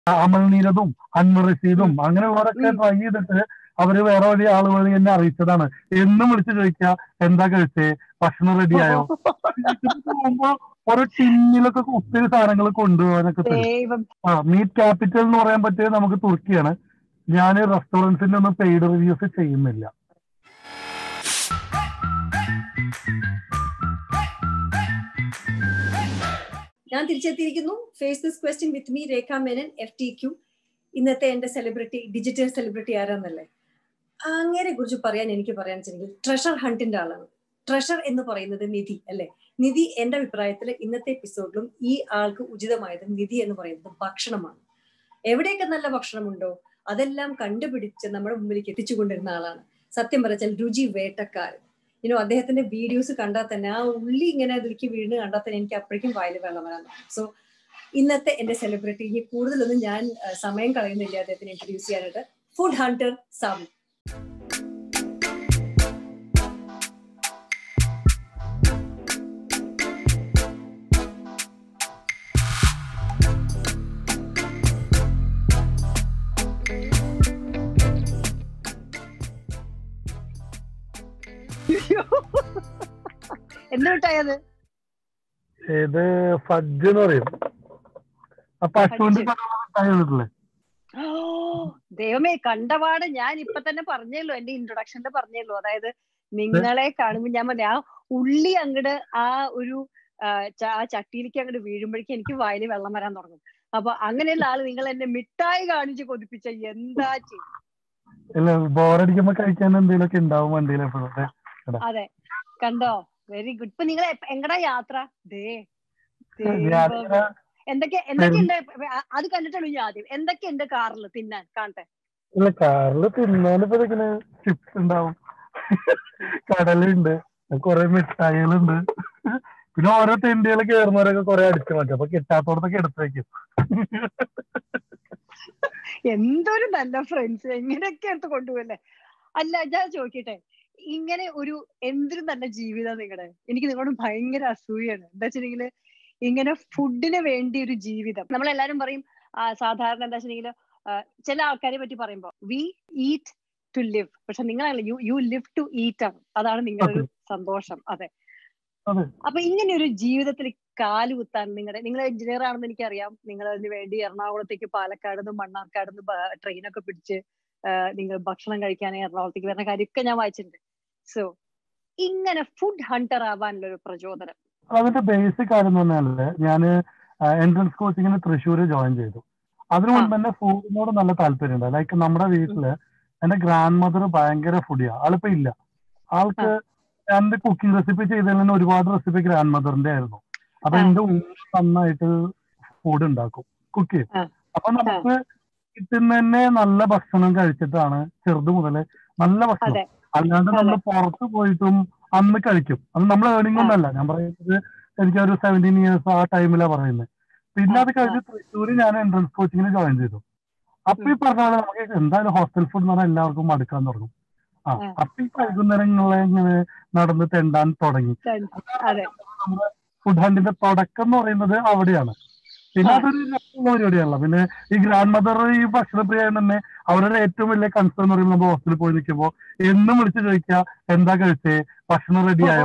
അമൽ നീരദും Anwar റഷീദും അങ്ങനെയുള്ളവരൊക്കെ try ചെയ്തിട്ട് അവര് വേറെ വഴി ആള് വഴി എന്നെ അറിയിച്ചതാണ് എന്നും വിളിച്ച് ചോദിക്കുക എന്താ കഴിച്ചേ ഭക്ഷണം റെഡിയായോ പോകുമ്പോ ഓരോ ടിന്നിലൊക്കെ ഒത്തിരി സാധനങ്ങൾ കൊണ്ടുപോകാനൊക്കെ തരും ദൈവം ആ മീറ്റ് ക്യാപിറ്റൽ എന്ന് പറയാൻ പറ്റിയത് നമുക്ക് തുർക്കിയാണ് ഞാൻ റെസ്റ്റോറൻറ്റ്സിന്റെ ഒന്നും പെയ്ഡ് റിവ്യൂസ് ചെയ്യുന്നില്ല ഞാൻ തിരിച്ചെത്തിയിരിക്കുന്നു face this question with me Rekha Menon F T Q ഇന്നത്തെ എന്റെ സെലിബ്രിറ്റി ഡിജിറ്റൽ സെലിബ്രിറ്റി ആരാന്നല്ലേ അങ്ങനെ കുറിച്ച് പറയാൻ എനിക്ക് പറയാൻ വെച്ചെങ്കിൽ ട്രഷർ ഹണ്ടിന്റെ ആളാണ് ട്രഷർ എന്ന് പറയുന്നത് നിധി അല്ലെ നിധി എന്റെ അഭിപ്രായത്തിൽ ഇന്നത്തെ എപ്പിസോഡിലും ഈ ആൾക്ക് ഉചിതമായത് നിധി എന്ന് പറയുന്നത് ഭക്ഷണമാണ് എവിടെയൊക്കെ നല്ല ഭക്ഷണമുണ്ടോ അതെല്ലാം കണ്ടുപിടിച്ച് നമ്മുടെ മുമ്പിലേക്ക് എത്തിച്ചുകൊണ്ടിരുന്ന ആളാണ് സത്യം പറഞ്ഞാൽ രുചി വേട്ടക്കാരൻ ഇനോ അദ്ദേഹത്തിന്റെ വീഡിയോസ് കണ്ടാൽ തന്നെ ആ ഉള്ളി ഇങ്ങനെ അതിലേക്ക് വീണ് കണ്ടാൽ തന്നെ എനിക്ക് അപ്പോഴേക്കും വായിൽ വെള്ളം വരാൻ സോ ഇന്നത്തെ എന്റെ സെലിബ്രിറ്റി ഇനി കൂടുതലൊന്നും ഞാൻ ആ, സമയം കളയുന്നില്ല അദ്ദേഹത്തിന് ഇൻട്രൊഡ്യൂസ് ചെയ്യാനായിട്ട് ഫുഡ് ഹണ്ടർ സാബു എന്ത് മിഠായത് ഇത് ഫഡ്ജ് എന്ന് പറയും ആ പശുവിന്റെ ഫഡ്ജ്. കണ്ടിട്ടില്ലേ ദൈവമേ കണ്ടപാട് ഞാൻ ഇപ്പൊ തന്നെ പറഞ്ഞല്ലോ എന്റെ ഇൻട്രൊഡക്ഷനിൽ പറഞ്ഞല്ലോ അതായത് നിങ്ങളെ കാണുമ്പോ ഞാൻ പറഞ്ഞു ആ ഉള്ളി അങ്ങട് ആ ഒരു ആ, ച- ആ ചട്ടിയിലേക്ക് അങ്ങോട്ട് വീഴുമ്പോഴേക്കും എനിക്ക് വായിൽ വെള്ളം വരാൻ തുടങ്ങും അപ്പൊ അങ്ങനെയുള്ള ആള് നിങ്ങൾ എന്നെ മിഠായി കാണിച്ച് കൊതിപ്പിച്ച എന്താ ചെയ്യും ഇല്ല ബോറടിക്കുമ്പോ കഴിക്കാൻ എന്തെങ്കിലുമൊക്കെ ഉണ്ടാവും വണ്ടിയിൽ എപ്പോഴത്തെ അതെ കണ്ടോ വെരി ഗുഡ് ഇപ്പൊ നിങ്ങൾ എങ്ങടാ യാത്ര ദേ ഞാനിങ്ങനെ ദൈവമേ. എന്തൊക്കെ എന്തൊക്കെയുണ്ട് അ- അത് കണ്ടിട്ടുള്ളൂ ഞാൻ ആദ്യം എന്തൊക്കെയുണ്ട് കാറിൽ തിന്നാൻ കാണട്ടെ ഇല്ല കാറില് തിന്നാനിപ്പോ ഇങ്ങനെ ചിപ്സ് ഉണ്ടാവും കടലുണ്ട് കൊറേ മിഠായികളുണ്ട് പിന്നെ ഓരോ തെണ്ടികൾ കയറുന്നവരൊക്കെ കൊറേ അടിച്ചു മാറ്റും അപ്പൊ കിട്ടാത്തോടത്തൊക്കെ എടുത്തു വെക്കും എന്തൊരു നല്ല ഫ്രണ്ട്സ് എങ്ങനെയൊക്കെ എടുത്ത് കൊണ്ടുപോകല്ലേ അല്ല ഞാൻ ചോദിക്കട്ടെ ഇങ്ങനെ ഒരു എന്തൊരു നല്ല ജീവിതം നിങ്ങളുടെ എനിക്ക് നിങ്ങളോട് ഭയങ്കര അസൂയാണ് എന്താ വെച്ചിട്ടുണ്ടെങ്കിൽ ഇങ്ങനെ ഫുഡിന് വേണ്ടി ഒരു ജീവിതം നമ്മളെല്ലാരും പറയും ആ, സാധാരണ എന്താ വെച്ചിട്ടുണ്ടെങ്കിൽ ചില ആൾക്കാരെ പറ്റി പറയുമ്പോ വി ഈറ്റ് ടു ലിവ് പക്ഷെ നിങ്ങളല്ല you you live to eat ആണ് അതാണ് നിങ്ങളുടെ ഒരു സന്തോഷം അതെ അതെ. അപ്പൊ ഇങ്ങനെ ഒരു ജീവിതത്തിൽ കാല് കുത്താൻ നിങ്ങളുടെ നിങ്ങൾ എഞ്ചിനീയർ ആണെന്ന് എനിക്കറിയാം നിങ്ങൾ അതിന് വേണ്ടി എറണാകുളത്തേക്ക് പാലക്കാട് നിന്ന് മണ്ണാർക്കാട് നിന്ന് ട്രെയിനൊക്കെ പിടിച്ച് ആ, നിങ്ങൾ ഭക്ഷണം കഴിക്കാൻ എറണാകുളത്തേക്ക് വരുന്ന കാര്യമൊക്കെ ഞാൻ വായിച്ചിട്ടുണ്ട് സോ ഇങ്ങനെ ഫുഡ് ഹണ്ടർ ആവാനുള്ള ഒരു പ്രചോദനം അതിന്റെ ബേസിക് കാര്യം എന്ന് പറഞ്ഞാല് ഞാന് എൻട്രൻസ് കോച്ചിങ്ങിന് തൃശ്ശൂർ ജോയിൻ ചെയ്തു അതിനു മുൻപ് തന്നെ ഫുഡിനോട് നല്ല താല്പര്യമുണ്ട് ലൈക്ക് നമ്മുടെ വീട്ടില് എന്റെ ഗ്രാൻഡ് മദർ ഭയങ്കര ഫുഡിയാ ആളിപ്പോ ഇല്ല ആൾക്ക് എന്റെ കുക്കിംഗ് റെസിപ്പി ചെയ്തതിൽ തന്നെ ഒരുപാട് റെസിപ്പി ഗ്രാൻഡ് മദറിന്റെ ആയിരുന്നു അപ്പൊ ആ. എന്റെ ഉമ്മ നന്നായിട്ട് ഫുഡ് ഉണ്ടാക്കും കുക്ക് ചെയ്യും ആ. അപ്പൊ നമുക്ക് കിട്ടുന്ന തന്നെ നല്ല ഭക്ഷണം കഴിച്ചിട്ടാണ് ചെറുത് മുതല് നല്ല ഭക്ഷണം അതെ അല്ലാണ്ട് നമ്മൾ പുറത്ത് പോയിട്ടും അന്ന് കഴിക്കും അത് നമ്മൾ ഏർണിംഗ് ഒന്നല്ല ഞാൻ പറയുന്നത് എനിക്ക് ഒരു സെവൻറ്റീൻ ഇയേഴ്സ് ആ ടൈമിലാണ് പറയുന്നത് പിന്നെ അത് കഴിഞ്ഞ് തൃശ്ശൂര് ഞാൻ എൻട്രൻസ് കോച്ചിങ്ങിന് ജോയിൻ ചെയ്തു അപ്പൊ ഈ പറഞ്ഞ പോലെ നമുക്ക് എന്തായാലും ഹോസ്റ്റൽ ഫുഡ് എന്ന് പറഞ്ഞാൽ എല്ലാവർക്കും മടുക്കാൻ തുടങ്ങും ആ ആ. അപ്പൊ ഈ വൈകുന്നേരങ്ങളെ ഇങ്ങനെ നടന്ന് തെണ്ടാൻ തുടങ്ങി അതെ നമ്മുടെ ഫുഡ് ഹണ്ടിന്റെ തുടക്കം എന്ന് പറയുന്നത് അവിടെയാണ് പിന്നെ ആ. അതൊരു രസമുള്ള പരിപാടിയാണല്ലോ പിന്നെ ഈ ഗ്രാൻഡ് മദർ ഈ ഭക്ഷണപ്രിയ തന്നെ അവരുടെ ഏറ്റവും വലിയ കൺസേൺ എന്ന് പറയുമ്പോൾ നമ്മൾ ഹോസ്റ്റലിൽ പോയി നിൽക്കുമ്പോ എന്നും വിളിച്ച് ചോദിക്കുക എന്താ കഴിച്ചേ ഭക്ഷണം റെഡിയായോ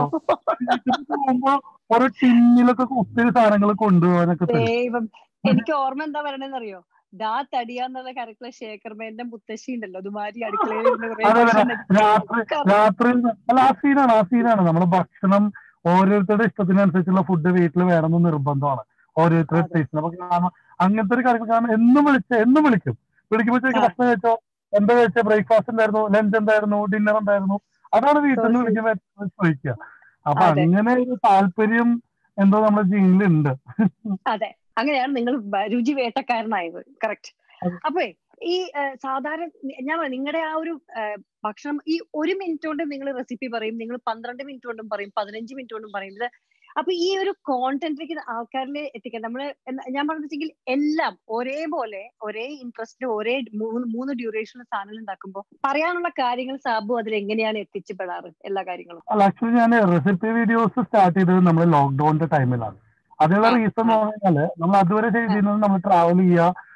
പോകുമ്പോ ഓരോ ടിന്നിലൊക്കെ ഒത്തിരി സാധനങ്ങൾ കൊണ്ടുപോകാനൊക്കെ തരും ദൈവം എനിക്ക് ഓർമ്മ എന്താ പറയണെന്ന് അറിയോ ദാ തടിയാന്നുള്ള കരക്കുള്ള ശേഖർമേന്റെ മുത്തശ്ശി ഉണ്ടല്ലോ അതുമാതിരി അടുക്കളയിൽ ഇരുന്ന് കുറേ അതെ, അതെ. ഭക്ഷണം കഴിച്ച് രാത്രി രാത്രി അല്ല ആ സീനാണ് ആ സീനാണ് നമ്മുടെ ഭക്ഷണം ഓരോരുത്തരുടെ ഇഷ്ടത്തിനനുസരിച്ചുള്ള ഫുഡ് വീട്ടിൽ വേണമെന്ന് നിർബന്ധമാണ് ഓരോരുത്തരുടെ അതെ. ടേസ്റ്റിന് അപ്പൊ കാരണം അങ്ങനത്തെ ഒരു കാര്യം കാരണം എന്നും വിളിച്ച് എന്നും വിളിക്കും വിളിക്കുമ്പോ ചോദിക്കും ആ. ഭക്ഷണം കഴിച്ചോ എന്താ കഴിച്ചോ ബ്രേക്ക്ഫാസ്റ്റ് ഉണ്ടായിരുന്നു ലഞ്ച് എന്തായിരുന്നു ഡിന്നർ ഉണ്ടായിരുന്നു അതാണ് വീട്ടിൽ നിന്ന് So sweet. വിളിക്കുമ്പോ ഏറ്റവും ചോദിക്കുക അപ്പൊ അതെ. അങ്ങനെ ഒരു താല്പര്യം എന്തോ നമ്മുടെ ജീനിലുണ്ട് അതെ അങ്ങനെയാണ് നിങ്ങൾ ബ- രുചി വേട്ടക്കാരനായത് കറക്റ്റ് അതെ. അപ്പൊ ഈ ആ, സാധാരണ നി- ഞാൻ നിങ്ങളുടെ ആ ഒരു ആ, ഭക്ഷണം ഈ ഒരു മിനിറ്റ് കൊണ്ട് നിങ്ങൾ റെസിപ്പി പറയും നിങ്ങൾ പന്ത്രണ്ട് മിനിറ്റ് കൊണ്ടും പറയും പതിനഞ്ച് മിനിറ്റ് കൊണ്ടും പറയും ഇത് അപ്പൊ ഈ ഒരു കോണ്ടന്റിലേക്ക് ആൾക്കാരിൽ എത്തിക്കാൻ നമ്മൾ ഞാൻ പറഞ്ഞിട്ടുണ്ടെങ്കിൽ എല്ലാം ഒരേപോലെ ഒരേ ഇൻട്രസ്റ്റ് ഒരേ മൂന്ന് മൂന്ന് ഡ്യൂറേഷനിൽ സാധനങ്ങൾ ഉണ്ടാക്കുമ്പോൾ പറയാനുള്ള കാര്യങ്ങൾ സാബു അതിൽ എങ്ങനെയാണ് എത്തിച്ചപ്പെടാറ് എല്ലാ കാര്യങ്ങളും അല്ല ആക്ച്വലി ഞാൻ റെസിപ്പി വീഡിയോസ് സ്റ്റാർട്ട് ചെയ്തത് നമ്മൾ ലോക്ക്ഡൌണിന്റെ ടൈമിലാണ് അതിനുള്ള ആ, റീസൺ എന്ന് ആ. പറഞ്ഞാല് നമ്മൾ അതുവരെ ചെയ്തിരുന്നത് നമ്മൾ ട്രാവൽ ചെയ്യുക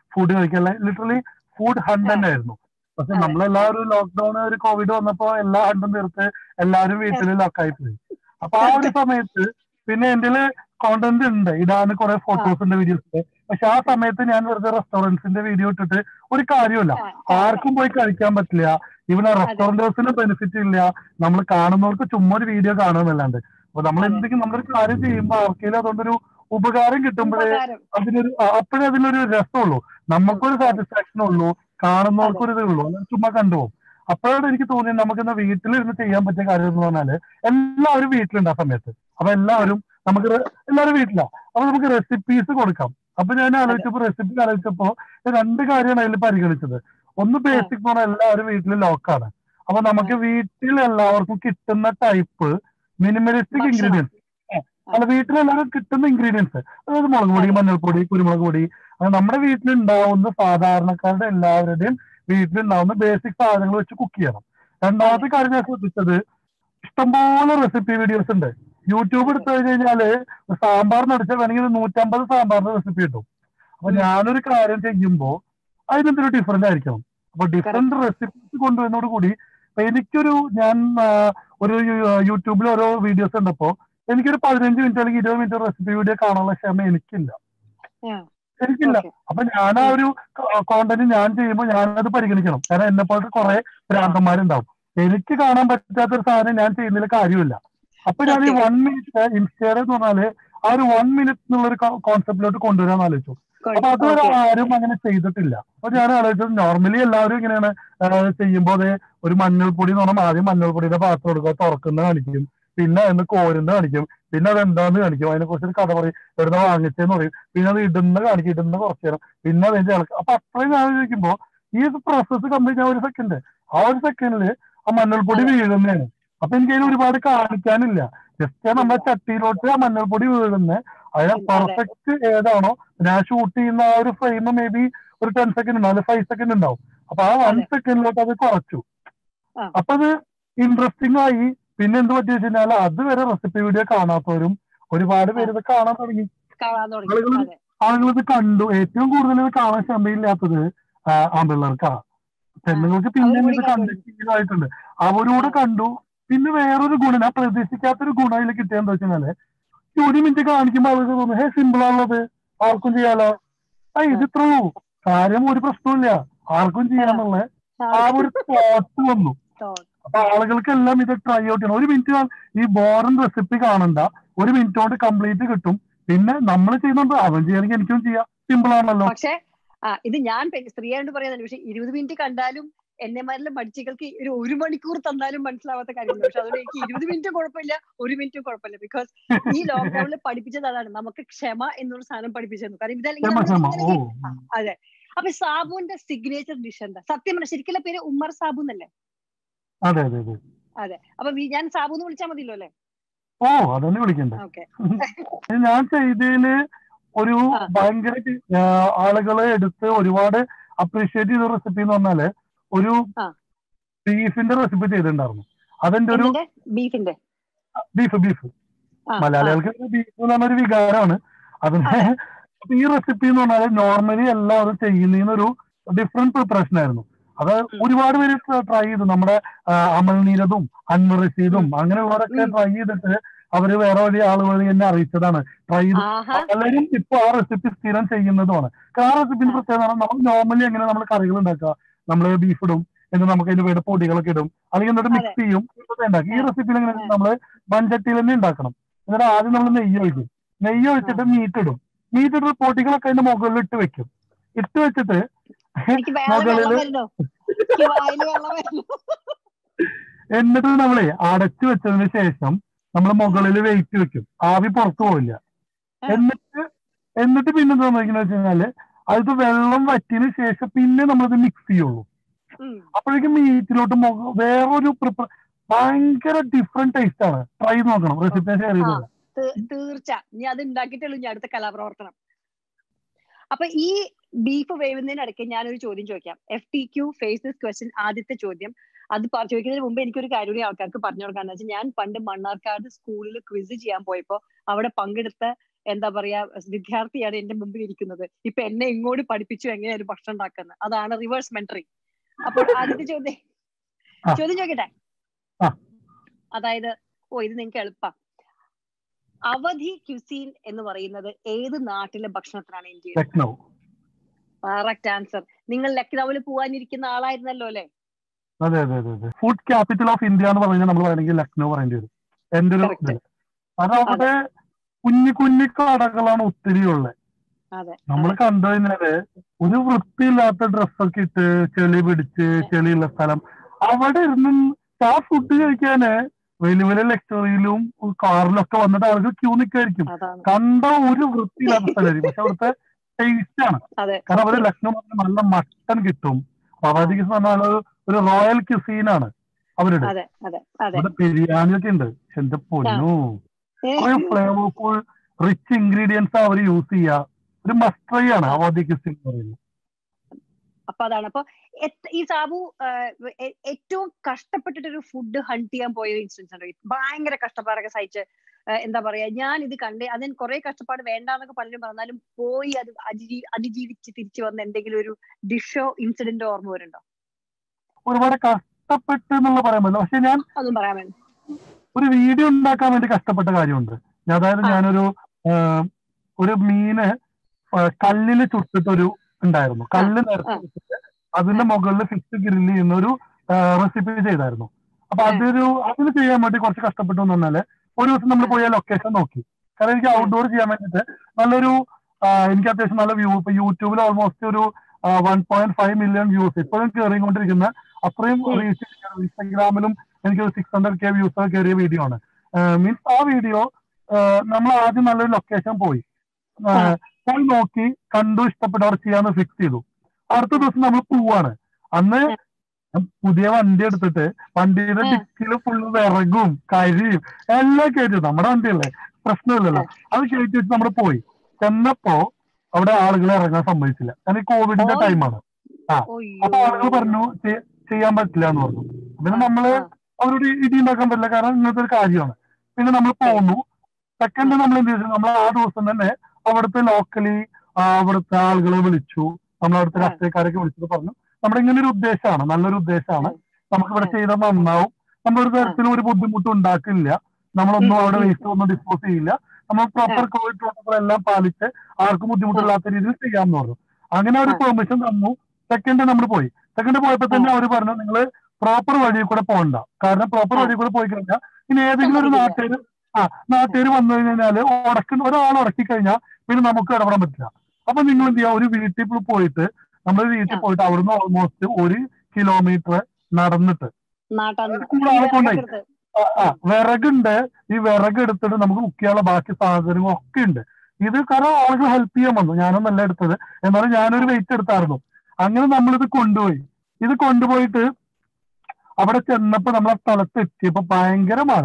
ഫുഡ് കഴിക്കാൻ ലിറ്ററലി ഫുഡ് ഹണ്ട് തന്നെ ആയിരുന്നു പക്ഷെ അതെ. നമ്മളെല്ലാവരും ലോക്ക്ഡൌൺ ഒരു കോവിഡ് വന്നപ്പോ എല്ലാ ഹണ്ടും തീർത്ത് എല്ലാവരും വീട്ടിൽ ലോക്കായി പോയി അപ്പൊ ആ ഒരു സമയത്ത് പിന്നെ എന്റെ കോണ്ടന്റ് ഉണ്ട് ഇടാൻ കുറെ ഫോട്ടോസ് ഉണ്ട് വീഡിയോസ് ഉണ്ട് പക്ഷെ ആ സമയത്ത് ഞാൻ വെറുതെ റെസ്റ്റോറൻറ്റ്സിന്റെ വീഡിയോ ഇട്ടിട്ട് ഒരു കാര്യമില്ല ആർക്കും പോയി കഴിക്കാൻ പറ്റില്ല ഇവിടെ റെസ്റ്റോറന്റേഴ്സിന് ബെനിഫിറ്റ് ഇല്ല നമ്മൾ കാണുന്നവർക്ക് ചുമ്മാ ഒരു വീഡിയോ കാണുമെന്നല്ലാണ്ട് അപ്പൊ നമ്മൾ അതെ. എന്തെങ്കിലും നമ്മളൊരു കാര്യം ചെയ്യുമ്പോൾ ആർക്കെങ്കിലും അതുകൊണ്ടൊരു ഉപകാരം കിട്ടുമ്പോഴേ ഉപകാരം അതിനൊരു ആ, അപ്പോഴേ അതിനൊരു രസമുള്ളൂ നമുക്കൊരു സാറ്റിസ്ഫാക്ഷൻ ഉള്ളൂ കാണുന്നവർക്കൊരു ഇതേ ഉള്ളൂ അല്ലാതെ ചുമ്മാ കണ്ടുപോകും അപ്പോഴാണ് എനിക്ക് തോന്നിയത് നമുക്ക് ഇന്ന് വീട്ടിലിരുന്ന് ചെയ്യാൻ പറ്റിയ കാര്യം എന്ന് പറഞ്ഞാല് എല്ലാവരും വീട്ടിലുണ്ട് ആ സമയത്ത് അപ്പൊ എല്ലാവരും നമുക്ക് റെ- എല്ലാവരും വീട്ടിലാ അപ്പൊ നമുക്ക് റെസിപ്പീസ് കൊടുക്കാം അപ്പൊ ഞാൻ ആലോചിച്ചപ്പോ റെസിപ്പി ആലോചിച്ചപ്പോ രണ്ട് കാര്യമാണ് അതിൽ പരിഗണിച്ചത് ഒന്ന് ബേസിക് എന്ന് പറഞ്ഞാൽ എല്ലാവരും വീട്ടിൽ ലോക്കാണ് അപ്പൊ നമുക്ക് വീട്ടിൽ എല്ലാവർക്കും കിട്ടുന്ന ടൈപ്പ് മിനിമലിസ്റ്റിക് ഭക്ഷണം. ഇൻഗ്രീഡിയൻസ് അല്ല വീട്ടിലെല്ലാവരും കിട്ടുന്ന ഇൻഗ്രീഡിയൻസ് അതായത് മുളക് പൊടി അതെ. മഞ്ഞൾപ്പൊടി കുരുമുളക് പൊടി അത് നമ്മുടെ വീട്ടിലുണ്ടാവുന്ന സാധാരണക്കാരുടെ എല്ലാവരുടെയും വീട്ടിലുണ്ടാവുന്ന ബേസിക് സാധനങ്ങൾ വെച്ച് കുക്ക് ചെയ്യണം രണ്ടാമത്തെ കാര്യം ഞാൻ ശ്രദ്ധിച്ചത് ഇഷ്ടംപോലെ റെസിപ്പി വീഡിയോസ് ഉണ്ട് യൂട്യൂബ് എടുത്തു കഴിഞ്ഞ് കഴിഞ്ഞാല് സാമ്പാർ നടിച്ചാൽ വേണമെങ്കിൽ ഒരു നൂറ്റമ്പത് സാമ്പാറിന്റെ റെസിപ്പി കിട്ടും അപ്പൊ ഞാനൊരു കാര്യം ചെയ്യുമ്പോ അതിനെന്തൊരു ഡിഫറൻറ്റ് ആയിരിക്കണം അപ്പൊ ഡിഫറെന്റ് റെസിപ്പീസ് കൊണ്ടുവരുന്നതോട് കൂടി ഇപ്പൊ എനിക്കൊരു ഞാൻ ആ, ഒരു യു- യൂട്യൂബിൽ ഓരോ വീഡിയോസ് ഉണ്ടപ്പോ എനിക്കൊരു പതിനഞ്ച് മിനിറ്റ് അല്ലെങ്കിൽ ഇരുപത് മിനിറ്റ് റെസിപ്പി വീഡിയോ കാണാനുള്ള ക്ഷമ എനിക്കില്ല ആ, എനിക്കില്ല okay. അപ്പൊ ഞാൻ ആ ഒരു കോണ്ടന്റ് ഞാൻ ചെയ്യുമ്പോൾ ഞാനത് പരിഗണിക്കണം കാരണം എന്നെ പോലത്തെ കുറെ ഭ്രാന്തന്മാരുണ്ടാവും എനിക്ക് കാണാൻ പറ്റാത്ത ഒരു സാധനം ഞാൻ ചെയ്യുന്നതിൽ കാര്യമില്ല അപ്പൊ ഞാൻ ഈ Okay. വൺ മിനിറ്റ് ഇൻസ്റ്റയുടെ എന്ന് പറഞ്ഞാല് ആ ഒരു വൺ മിനിറ്റ് എന്നുള്ള ഒരു കോൺസെപ്റ്റിലോട്ട് കൊണ്ടുവരാൻ ആലോചിച്ചു അപ്പൊ അതുവരെ Okay. ആരും അങ്ങനെ ചെയ്തിട്ടില്ല അപ്പൊ ഞാൻ ആലോചിച്ചത് നോർമലി എല്ലാവരും ഇങ്ങനെയാണ് ചെയ്യുമ്പോൾ അതെ ഒരു മഞ്ഞൾപ്പൊടി എന്ന് പറഞ്ഞാൽ ആദ്യം മഞ്ഞൾപ്പൊടിയുടെ പാത്രം എടുക്കുക തുറക്കുന്ന കാണിക്കും പിന്നെ അതിന് കോരുന്ന കാണിക്കും പിന്നെ അത് എന്താന്ന് കാണിക്കും അതിനെ കുറിച്ച് ഒരു കഥ പറയും എവിടുന്ന വാങ്ങിച്ചെന്ന് പറയും പിന്നെ അത് ഇടുന്ന കാണിക്കും ഇടുന്ന കുറച്ച് നേരം പിന്നെ അത് ഇളക്കും അപ്പൊ അത്രയും ഞാൻ ചോദിക്കുമ്പോ ഈ പ്രോസസ്സ് കംപ്ലീറ്റ് ആ ഒരു സെക്കൻഡ് ആ ഒരു സെക്കൻഡില് ആ മഞ്ഞൾപ്പൊടി വീഴുന്നതാണ് അപ്പൊ എനിക്ക് അതിന് ഒരുപാട് കാണിക്കാനില്ല ജസ്റ്റ് നമ്മുടെ ചട്ടിയിലോട്ട് ആ മഞ്ഞൾപ്പൊടി വീഴുന്ന അതിനെ അതെ. പെർഫെക്റ്റ് ഏതാണോ ഞാൻ ഷൂട്ട് ചെയ്യുന്ന ആ ഒരു ഫ്രെയിം മേ ബി ഒരു ടെൻ സെക്കൻഡ് ഉണ്ടാവും അല്ലെങ്കിൽ ഫൈവ് സെക്കൻഡ് ഉണ്ടാവും അപ്പൊ ആ വൺ അതെ. സെക്കൻഡിലോട്ട് അത് കുറച്ചു ആ. അപ്പൊ അത് ഇൻട്രസ്റ്റിംഗ് ആയി പിന്നെ എന്ത് പറ്റി വെച്ചാൽ അതുവരെ റെസിപ്പി വീഡിയോ കാണാത്തവരും ഒരുപാട് പേര് ഇത് കാണാൻ തുടങ്ങി കാണാൻ തുടങ്ങി ആളുകൾ അതെ ആളുകൾ ഇത് കണ്ടു ഏറ്റവും കൂടുതൽ ഇത് കാണാൻ ക്ഷമയില്ലാത്തത് ആ, ആൺപിള്ളേർക്കാ പെണ്ണുങ്ങൾക്ക് പിന്നെ അവരും ഇത് കൂടി കണ്ടു. കണ്ടിട്ടുണ്ടായിട്ടുണ്ട് അവരൂടെ കണ്ടു പിന്നെ വേറൊരു ഗുണം ഞാൻ പ്രതീക്ഷിക്കാത്തൊരു ഗുണം അതിൽ കിട്ടിയെന്ന് വെച്ചാല് ഈ ഒരു മിനിറ്റ് കാണിക്കുമ്പോൾ അവർക്ക് തോന്നുന്നു ഹേ സിമ്പിൾ ആണുള്ളത് ആർക്കും ചെയ്യാലോ ആ ഇത് ഇത്രേ ഉള്ളൂ കാര്യം ഒരു പ്രശ്നമില്ല ആർക്കും ചെയ്യാന്നുള്ള ആ ഒരു തോട്ട് വന്നു Thought. അപ്പൊ ആളുകൾക്കെല്ലാം ഇത് ട്രൈ ഔട്ട് ചെയ്യണം ഒരു മിനിറ്റ് ഈ ബോറൻ റെസിപ്പി കാണണ്ട ഒരു മിനിറ്റ് കൊണ്ട് കംപ്ലീറ്റ് കിട്ടും പിന്നെ നമ്മൾ ചെയ്യുന്നുണ്ട് അവൻ ചെയ്യണമെങ്കിൽ എനിക്കും ചെയ്യാം സിമ്പിൾ ആണല്ലോ പക്ഷെ ആ ഇത് ഞാൻ പെ- സ്ത്രീയായോണ്ട് പറയുന്നത് പക്ഷെ ഇരുപത് മിനിറ്റ് കണ്ടാലും എന്നെമാരിലെ മടിച്ചികൾക്ക് ഒരു ഒരു മണിക്കൂർ തന്നാലും മനസ്സിലാവാത്ത കാര്യമില്ല പക്ഷെ അതുകൊണ്ട് എനിക്ക് ഇരുപത് മിനിറ്റ് കുഴപ്പമില്ല ഒരു മിനിറ്റും കുഴപ്പമില്ല ബിക്കോസ് ഈ ലോക്ക്ഡൌണിൽ പഠിപ്പിച്ചത് അതാണ് നമുക്ക് ക്ഷമ എന്നുള്ള സാധനം പഠിപ്പിച്ചിരുന്നു കാരണം ഇതല്ലെങ്കിൽ ക്ഷമ ക്ഷമ നമ്മളിങ്ങനെ ഓ ആ, അതെ അപ്പൊ സാബുവിന്റെ സിഗ്നേച്ചർ ഡിഷ് എന്താ സത്യം പറഞ്ഞ ശരിക്കുള്ള പേര് ഉമ്മർ സാബു എന്നല്ലേ അതെ അതെ അതെ അതെ അപ്പൊ വി- ഞാൻ സാബു എന്ന് വിളിച്ചാൽ മതിയല്ലോ അല്ലേ ഓ അതന്നെ വിളിക്കണ്ടേ ഓക്കെ ഇത് ഞാൻ ചെയ്തതില് ഒരു ആ. ഭയങ്കര ആ, ആളുകളെ എടുത്ത് ഒരുപാട് അപ്രീഷിയേറ്റ് ചെയ്ത റെസിപ്പി എന്ന് പറഞ്ഞാല് ഒരു ആ. ബീഫിന്റെ റെസിപ്പി ചെയ്തിട്ടുണ്ടായിരുന്നു അതെന്റെ ഒരു എന്നിട്ട് ബീഫിന്റെ ബീഫ് ബീഫ് ആ, മലയാളികൾക്ക് ബീഫ് എന്ന് പറഞ്ഞ ഒരു വികാരമാണ് അതിന് അപ്പൊ ഈ റെസിപ്പി എന്ന് പറഞ്ഞാൽ നോർമലി എല്ലാവരും ചെയ്യുന്നതിനൊരു ഡിഫറെന്റ് പ്രിപ്പറേഷൻ ആയിരുന്നു അത് ഒരുപാട് പേര് ട്രൈ ചെയ്തു നമ്മുടെ ആ, അമൽ നീരതും അൻവർ റഷീദും അങ്ങനെയുള്ളവരൊക്കെ ഉം. ട്രൈ ചെയ്തിട്ട് അവര് വേറെ വലിയ ആളുകൾ എന്നെ അറിയിച്ചതാണ് ട്രൈ ചെയ്തു ആഹാ പലരും ഇപ്പൊ ആ റെസിപ്പി സ്ഥിരം ചെയ്യുന്നതുമാണ് കാരണം ആ റെസിപ്പിന്റെ ആ. പ്രത്യേകത നമ്മൾ നോർമലി എങ്ങനെ നമ്മൾ കറികൾ ഉണ്ടാക്കുക നമ്മൾ ബീഫ് ഇടും എന്നിട്ട് നമുക്ക് അതിന്റെ വേണ്ട പൊടികളൊക്കെ ഇടും അല്ലെങ്കിൽ എന്നിട്ട് മിക്സ് അതെ. ചെയ്യും എന്നിട്ട് ഉണ്ടാക്കും ഈ ആ. റെസിപ്പിയിൽ എങ്ങനെ ആ. നമ്മള് മൺചട്ടിയിൽ തന്നെ ഉണ്ടാക്കണം എന്നിട്ട് ആദ്യം നമ്മൾ നെയ്യ് ഒഴിക്കും നെയ്യ് ഒഴിച്ചിട്ട് മീറ്റ് ഇടും മീറ്റ് ഇട്ട് പൊടികളൊക്കെ അതിന്റെ മുകളിൽ ഇട്ട് വെക്കും ഇട്ട് വെച്ചിട്ട് എനിക്ക് വേറെ വെള്ളം മുകളില് വരുന്നു എനിക്ക് വായില് വെള്ളം വരുന്നു എന്നിട്ട് നമ്മളെ അടച്ചു വെച്ചതിന് ശേഷം നമ്മൾ മുകളിൽ വെയിറ്റ് വെക്കും ആവി പുറത്തു പോവില്ല ആ. എന്നിട്ട് എന്നിട്ട് പിന്നെ എന്താ സംഭവിക്കുന്നത് വെച്ച് കഴിഞ്ഞാല് അത് വെള്ളം വറ്റിയതിന് ശേഷം പിന്നെ നമ്മളത് മിക്സ് ചെയ്യുള്ളൂ ഉം. അപ്പോഴേക്കും മീറ്റിലോട്ട് മുക- വേറൊരു പ്രിപ്പ ഭയങ്കര ഡിഫറെന്റ് ടേസ്റ്റ് ആണ് ട്രൈ ചെയ്ത് നോക്കണം റെസിപ്പി ഷെയർ ചെയ്തത് തീ- തീർച്ച ഇനി അത് ഉണ്ടാക്കിയിട്ടുള്ളൂ ഇനി അടുത്ത കലാപ്രവർത്തനം അപ്പൊ ഈ ബീഫ് വേവുന്നതിനിടയ്ക്ക് ഞാനൊരു ചോദ്യം ചോദിക്കാം F T Q face this question ആദ്യത്തെ ചോദ്യം അത് പ- ചോദിക്കുന്നതിന് മുമ്പ് എനിക്കൊരു കാര്യം കൂടി ആൾക്കാർക്ക് പറഞ്ഞു കൊടുക്കാന്ന് വെച്ചാൽ ഞാൻ പണ്ട് മണ്ണാർക്കാട് സ്കൂളിൽ ക്വിസ് ചെയ്യാൻ പോയപ്പോ അവിടെ പങ്കെടുത്ത എന്താ പറയാ വിദ്യാർത്ഥിയാണ് എന്റെ മുമ്പിൽ ഇരിക്കുന്നത് ഇപ്പൊ എന്നെ ഇങ്ങോട്ട് പഠിപ്പിച്ചു എങ്ങനെയാണ് ഭക്ഷണം ഉണ്ടാക്കുന്നത് അതാണ് റിവേഴ്സ് മെന്ററിങ് അപ്പോൾ ആദ്യത്തെ ചോദ്യം ആ. ചോദ്യം ചോദിക്കട്ടെ ആ. അതായത് ഓ ഇത് നിങ്ങൾക്ക് എളുപ്പാ അവധി ക്യുസീൻ എന്ന് പറയുന്നത് ഏത് നാട്ടിലെ ഭക്ഷണത്തിനാണ് ഇന്ത്യയിൽ ലക്നൗ കറക്റ്റ് ആൻസർ നിങ്ങൾ ലക്നൌവിൽ പോവാനിരിക്കുന്ന ആളായിരുന്നല്ലോ അല്ലെ അതെ അതെ അതെ അതെ ഫുഡ് ക്യാപിറ്റൽ ഓഫ് ഇന്ത്യ എന്ന് പറഞ്ഞാൽ നമ്മൾ പറയണമെങ്കിൽ ലക്നൗ പറയേണ്ടി വരും എന്റെ ഒരു Correct. ഇതില് കാരണം അവിടെ കുഞ്ഞു കുഞ്ഞു കടകളാണ് ഒത്തിരി ഉള്ളത് അതെ നമ്മൾ കണ്ടു കഴിഞ്ഞാല് ഒരു വൃത്തിയില്ലാത്ത ഡ്രസ്സൊക്കെ ഇട്ട് ചെളി പിടിച്ച് ചെളിയുള്ള സ്ഥലം അവിടെ ഇരുന്ന് ആ ഫുഡ് കഴിക്കാന് വലിയ വലിയ ലക്ഷറിയിലും കാറിലൊക്കെ വന്നിട്ട് അവർക്ക് ക്യൂ നിൽക്കായിരിക്കും അതാണ് കണ്ട ഒരു വൃത്തിയില്ലാത്ത സ്ഥലമായിരിക്കും പക്ഷെ അവിടുത്തെ ടേസ്റ്റ് ആണ് അതെ കാരണം അവര് ലക്നൗ പറഞ്ഞാൽ നല്ല മട്ടൺ കിട്ടും അവധിക്ക് പറഞ്ഞാൽ ഒരു റോയൽ ക്യുസീനാണ് അവരുടെ അതെ അതെ അതെ അവിടെ ബിരിയാണി ഒക്കെ ഉണ്ട് പക്ഷെ എന്റെ പൊന്നു കുറെ ഫ്ലേവർഫുൾ റിച്ച് ഇൻഗ്രീഡിയൻസ് അവർ യൂസ് ചെയ്യുക ഒരു മസ്റ്ററി ആണ് അവധി ക്യുസീൻ എന്ന് പറയുന്നത് അപ്പൊ അതാണ് അപ്പൊ എത്ര- ഈ സാബു ആ, എ- ഏറ്റവും കഷ്ടപ്പെട്ടിട്ട് ഒരു ഫുഡ് ഹണ്ട് ചെയ്യാൻ പോയ ഇൻസ്റ്റൻസ് ഉണ്ടോ ഭയങ്കര കഷ്ടപ്പാടൊക്കെ സഹിച്ച് ആ, എന്താ പറയാ ഞാൻ ഇത് കണ്ടേ അതിന് കുറെ കഷ്ടപ്പാട് വേണ്ടാന്നൊക്കെ പലരും പറഞ്ഞാലും പോയി അത് അതിജീ- അതിജീവിച്ച് തിരിച്ചു വന്ന എന്തെങ്കിലും ഒരു ഡിഷോ ഇൻസിഡന്റോ ഓർമ്മ വരുന്നുണ്ടോ ഒരുപാട് കഷ്ടപ്പെട്ട് എന്നുള്ള പറയാൻ പറ്റില്ല പക്ഷെ ഞാൻ അതും പറയാൻ വേണ്ടി ഒരു വീഡിയോ ഉണ്ടാക്കാൻ വേണ്ടി കഷ്ടപ്പെട്ട കാര്യമുണ്ട് ഞാൻ അതായത് ആ. ഞാനൊരു ആ, ഒരു മീന് കല്ലിൽ ചുട്ടിട്ടൊരു ഉണ്ടായിരുന്നു കല്ല് നിരത്തി വെച്ചിട്ട് അതിന്റെ മുകളിൽ ഫിഷ് ഗ്രില്ല് ചെയ്യുന്ന ഒരു റെസിപ്പി ചെയ്തായിരുന്നു അപ്പൊ ആ. അതൊരു അതിന് ചെയ്യാൻ വേണ്ടി കുറച്ച് കഷ്ടപ്പെട്ടു എന്ന് പറഞ്ഞാല് ഒരു ദിവസം നമ്മൾ പോയി ആ ലൊക്കേഷൻ നോക്കി കാരണം എനിക്ക് ഔട്ട്ഡോർ ചെയ്യാൻ വേണ്ടിയിട്ട് നല്ലൊരു ആ, എനിക്ക് അത്യാവശ്യം നല്ല വ്യൂ ഇപ്പൊ യൂട്യൂബിൽ ഓൾമോസ്റ്റ് ഒരു one point five million views ഇപ്പോഴും കയറിക്കൊണ്ടിരിക്കുന്ന അത്രയും ഉം. റീച്ച് ഇൻസ്റ്റാഗ്രാമിലും എനിക്ക് സിക്സ് ഹൺഡ്രഡ് കെ വ്യൂസ് ഒക്കെ കയറിയ വീഡിയോ ആണ് മീൻസ് ആ വീഡിയോ നമ്മൾ ആദ്യം നല്ലൊരു ലൊക്കേഷൻ പോയി ആ, ആ. പോയി നോക്കി കണ്ടു ഇഷ്ടപ്പെട്ടു അവിടെ ചെയ്യാന്ന് ഫിക്സ് ചെയ്തു അടുത്ത ദിവസം നമ്മൾ പോവാണ് അന്ന് പുതിയ വണ്ടി എടുത്തിട്ട് വണ്ടിയുടെ ആ. ഡിക്കില് ഫുള്ള് വിറകും കരിയും എല്ലാം കയറ്റി നമ്മുടെ വണ്ടിയല്ലേ പ്രശ്നമില്ലല്ലോ അത് കയറ്റി വെച്ച് നമ്മൾ പോയി ചെന്നപ്പോ അവിടെ ആളുകൾ ഇറങ്ങാൻ സമ്മതിച്ചില്ല കാരണം ഈ കോവിഡിന്റെ ഓ. ടൈമാണ് അപ്പൊ ആളുകൾ ഒയ്യോ. പറഞ്ഞു "ചെ- ചെയ്യാൻ പറ്റില്ല എന്ന് പറഞ്ഞു പിന്നെ നമ്മള് ആ. അവരോട് ഇടി ഉണ്ടാക്കാൻ പറ്റില്ല കാരണം ഇങ്ങനത്തെ ഒരു കാര്യമാണ് പിന്നെ നമ്മൾ പോന്നു സെക്കൻഡ് നമ്മൾ എന്ത് ചെയ്തു നമ്മൾ ആ ദിവസം തന്നെ അവിടുത്തെ ലോക്കലി അവിടുത്തെ ആളുകളെ വിളിച്ചു നമ്മൾ അവിടുത്തെ ആ. രാഷ്ട്രീയക്കാരൊക്കെ വിളിച്ചിട്ട് പറഞ്ഞു നമ്മുടെ ഇങ്ങനെ ഒരു ഉദ്ദേശമാണ് നല്ലൊരു ഉദ്ദേശമാണ് നമുക്ക് ഇവിടെ ആ. ചെയ്താൽ നന്നാവും നമ്മൾ ഒരു തരത്തിലും ഒരു ബുദ്ധിമുട്ടും ഉണ്ടാക്കില്ല നമ്മളൊന്നും ഉം, അവിടെ ഉം. വേസ്റ്റ് ഒന്നും ഡിസ്പോസ് ചെയ്യില്ല നമ്മൾ പ്രോപ്പർ കോവിഡ് പ്രോട്ടോകോൾ എല്ലാം പാലിച്ച് ആർക്കും ബുദ്ധിമുട്ടില്ലാത്ത രീതിയിൽ ചെയ്യാമെന്ന് പറഞ്ഞു അങ്ങനെ ഒരു ആ. പെർമിഷൻ തന്നു സെക്കൻഡ് നമ്മൾ പോയി സെക്കൻഡ് പോയപ്പോ തന്നെ അവർ പറഞ്ഞു നിങ്ങൾ പ്രോപ്പർ വഴി കൂടെ പോകണ്ട കാരണം പ്രോപ്പർ ആ. വഴി കൂടെ പോയി കഴിഞ്ഞാൽ ഇനി ഏതെങ്കിലും ഒരു സമ്മതിക്കില്ല. നാട്ടുകാർ ആ നാട്ടുകാർ വന്നു കഴിഞ്ഞാല് ഉടക്കുന്ന ഒരാൾ ഉടക്കി കഴിഞ്ഞാൽ പിന്നെ നമുക്ക് ഇടപെടാൻ പറ്റില്ല അപ്പൊ നിങ്ങൾ എന്ത് ചെയ്യാ ഒരു വീട്ടിൽ പോയിട്ട് നമ്മൾ വീട്ടിൽ ആ. പോയിട്ട് അവിടുന്ന് ഓൾമോസ്റ്റ് ഒരു കിലോമീറ്റർ നടന്നിട്ട് നാട്ടാന്ന് അത് കൂടെ ആളെ കൊണ്ടുപോയി. വിറകെടുത്ത്. ആ, ആ വിറകുണ്ട് ഈ വിറക് എടുത്തിട്ട് നമുക്ക് കുക്ക് ചെയ്യാനുള്ള ബാക്കി സാഹചര്യങ്ങളും ഒക്കെ ഉണ്ട് ഇത് കാരണം ആളുകൾ ഹെൽപ്പ് ചെയ്യാൻ വന്നു ഞാനൊന്നല്ല എടുത്തത് എന്നാലും ഞാനൊരു വെയിറ്റ് എടുത്തായിരുന്നു അങ്ങനെ നമ്മളിത് കൊണ്ടുപോയി ഇത് കൊണ്ടുപോയിട്ട് അവിടെ ചെന്നപ്പോ നമ്മളെ സ്ഥലത്ത് എത്തിയപ്പോ ഭയങ്കര മഴ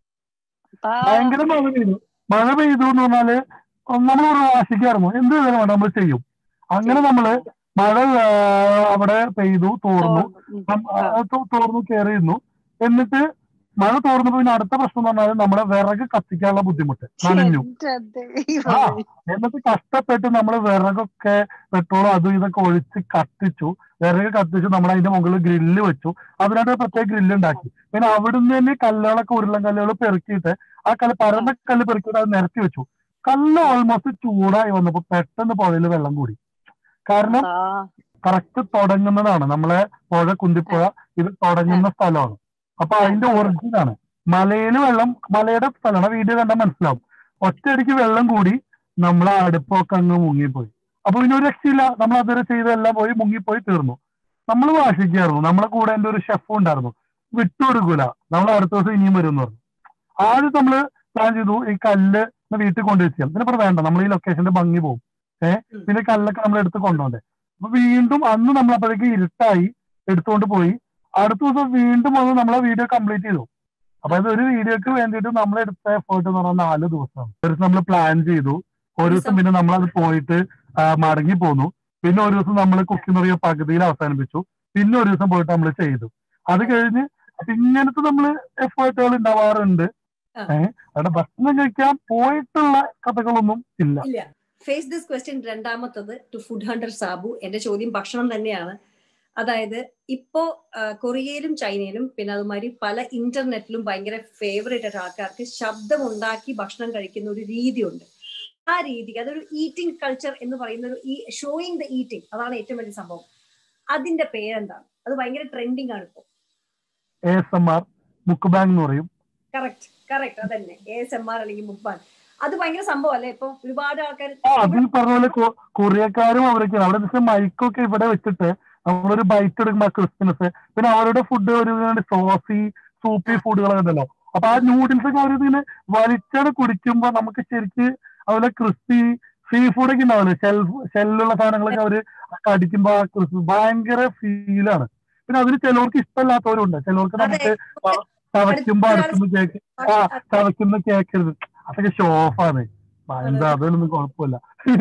ആ. ഭയങ്കര മഴ പെയ്തു മഴ പെയ്തു എന്ന് പറഞ്ഞാല് നമ്മൾ ഒരു വാശിക്കായിരുന്നു എന്ത് വേണം നമ്മൾ ചെയ്യും അങ്ങനെ നമ്മള് മഴ ആ, അവിടെ പെയ്തു തോർന്നു ഉം. നം- ആ, തോ- തോർന്നു കയറിയിരുന്നു എന്നിട്ട് മഴ തോർന്നപ്പോ പിന്നെ അടുത്ത പ്രശ്നം എന്ന് പറഞ്ഞാൽ നമ്മുടെ വിറക് കത്തിക്കാനുള്ള ബുദ്ധിമുട്ട് നനഞ്ഞു എന്റെ ആ ദൈവമേ. എന്നിട്ട് കഷ്ടപ്പെട്ട് നമ്മൾ വിറകൊക്കെ പെട്രോൾ അതും ഇതൊക്കെ ഒഴിച്ച് കത്തിച്ചു വിറക് കത്തിച്ചു നമ്മൾ അതിന്റെ മുകളിൽ ഗ്രില്ല് വെച്ചു അതിനായിട്ട് പ്രത്യേക ഗ്രില്ല് ഉണ്ടാക്കി പിന്നെ അവിടുന്ന് തന്നെ കല്ലുകളൊക്കെ ഉരുളൻ കല്ലുകൾ പെറുക്കിയിട്ട് ആ കല്ല് പരന്ന കല്ല് പെറുക്കിയിട്ട് അത് നിരത്തി വെച്ചു കല്ല് ഓൾമോസ്റ്റ് ചൂടായി വന്നപ്പോ പെട്ടെന്ന് പുഴയിൽ വെള്ളം കൂടി കാരണം ആ. കറക്റ്റ് തുടങ്ങുന്നതാണ് നമ്മളെ പുഴ കുന്തിപ്പുഴ ഇത് തുടങ്ങുന്ന സ്ഥലമാണ് അപ്പൊ അതിന്റെ ഒറിജിൻ ആണ് മലയിൽ വെള്ളം മലയുടെ സ്ഥലമാണ് വീഡിയോ കണ്ടാൽ മനസ്സിലാവും ഒറ്റയടിക്ക് വെള്ളം കൂടി നമ്മളെ അടുപ്പൊക്കെ അങ്ങ് മുങ്ങിപ്പോയി അപ്പൊ പിന്നെ ഒരു രക്ഷയില്ല നമ്മൾ അതുവരെ ചെയ്തെല്ലാം പോയി മുങ്ങിപ്പോയി തീർന്നു നമ്മൾ വാശിക്കായിരുന്നു നമ്മളെ കൂടെ എന്റെ ഒരു ഷെഫ് ഉണ്ടായിരുന്നു വിട്ടുകൊടുക്കൂല നമ്മൾ അടുത്ത ദിവസം ഇനിയും വരും എന്ന് പറഞ്ഞു ആദ്യം നമ്മള് പ്ലാൻ ചെയ്തു ഈ കല്ല് ഒന്ന് വീട്ടിൽ കൊണ്ടുവച്ചാൽ പിന്നെ പറഞ്ഞു വേണ്ട നമ്മൾ ഈ ലൊക്കേഷന്റെ ഭംഗി പോകും ഏഹ് പിന്നെ കല്ലൊക്കെ നമ്മൾ എടുത്ത് കൊണ്ടുപോണ്ടേ അപ്പൊ വീണ്ടും അന്ന് നമ്മൾ അപ്പോഴേക്ക് ഇരുട്ടായി എടുത്തുകൊണ്ട് പോയി അടുത്ത ദിവസം വീണ്ടും വന്ന് നമ്മളെ വീഡിയോ കംപ്ലീറ്റ് ചെയ്തു അപ്പൊ അത് ഒരു വീഡിയോക്ക് വേണ്ടിയിട്ട് നമ്മൾ എടുത്ത എഫേർട്ട് എന്ന് പറഞ്ഞാൽ നാല് ദിവസമാണ് ഒരു ദിവസം നമ്മൾ പ്ലാൻ ചെയ്തു ഒരു ദിവസം പിന്നെ നമ്മൾ അത് പോയിട്ട് ആ, മടങ്ങി പോന്നു പിന്നെ ഒരു ദിവസം നമ്മൾ കുക്കിംഗ് പറയുക പകുതിയിൽ അവസാനിപ്പിച്ചു പിന്നെ ഒരു ദിവസം പോയിട്ട് നമ്മൾ ചെയ്തു അത് കഴിഞ്ഞ് അപ്പൊ ഇങ്ങനത്തെ നമ്മൾ എഫേർട്ടുകൾ ഉണ്ടാവാറുണ്ട് ആ. ഏഹ് അവിടെ ഭക്ഷണം കഴിക്കാൻ പോയിട്ടുള്ള കഥകളൊന്നും ഇല്ല ഇല്ല ഫേസ് ദിസ് ക്വസ്റ്റ്യൻ രണ്ടാമത്തത് ടു ഫുഡ് ഹണ്ടർ സാബു എന്റെ ചോദ്യം ഭക്ഷണം തന്നെയാണ് അതായത് ഇപ്പോ ആ, കൊറിയയിലും ചൈനയിലും പിന്നെ അതുമാതിരി പല ഇന്റർനെറ്റിലും ഭയങ്കര ഫേവറേറ്റ് ആയിട്ട് ആൾക്കാർക്ക് ശബ്ദം ഉണ്ടാക്കി ഭക്ഷണം കഴിക്കുന്ന ഒരു രീതിയുണ്ട് ആ രീതിക്ക് അതൊരു ഈറ്റിംഗ് കൾച്ചർ എന്ന് പറയുന്ന ഒരു ഈ ഷോയിങ് ദ ഈറ്റിംഗ് അതാണ് ഏറ്റവും വലിയ സംഭവം അതിന്റെ പേരെന്താണ് അത് ഭയങ്കര ട്രെൻഡിങ് ആണ് ഇപ്പോൾ A S M R mukbang എന്ന് പറയും കറക്റ്റ് കറക്റ്റ് അതന്നെ എ എസ് എം ആർ അല്ലെങ്കിൽ മുപ്പാൻ അത് ഭയങ്കര സംഭവം അല്ലേ ഇപ്പൊ ഒരുപാട് ആൾക്കാർ ആ അത് ഈ പറഞ്ഞ പോലെ കൊ- കൊറിയക്കാരും അവരൊക്കെയാണ് അവിടെ പക്ഷെ മൈക്കൊക്കെ ഇവിടെ വെച്ചിട്ട് നമ്മളൊരു ബൈറ്റ് എടുക്കുമ്പോ ക്രിസ്മസ് പിന്നെ അവരുടെ ഫുഡ് ഒരു സോസി സൂപ്പി ഫുഡുകളൊക്കെ ഉണ്ടല്ലോ അപ്പൊ ആ നൂഡിൽസ് ഒക്കെ അവരിങ്ങനെ വലിച്ചട് കുടിക്കുമ്പോ നമുക്ക് ശരിക്ക് അതുപോലെ ക്രിസ്പി സീ ഫുഡൊക്കെ ഉണ്ടാവില്ലേ ഷെൽ ഷെല്ലുള്ള സാധനങ്ങളൊക്കെ അവര് കടിക്കുമ്പോ ആ ക്രിസ്പി ഭയങ്കര ഫീലാണ് പിന്നെ അതിന് ചിലവർക്ക് ഇഷ്ടമല്ലാത്തവരുണ്ട് ചിലവർക്ക് നമുക്ക് ചവയ്ക്കുമ്പോ അടുത്തുനിന്ന് കേക്ക് ആ ചവയ്ക്കുന്ന കേക്കരുത് അതൊക്കെ ഷോ ഓഫാണ് എന്താ അതൊന്നും കുഴപ്പമില്ല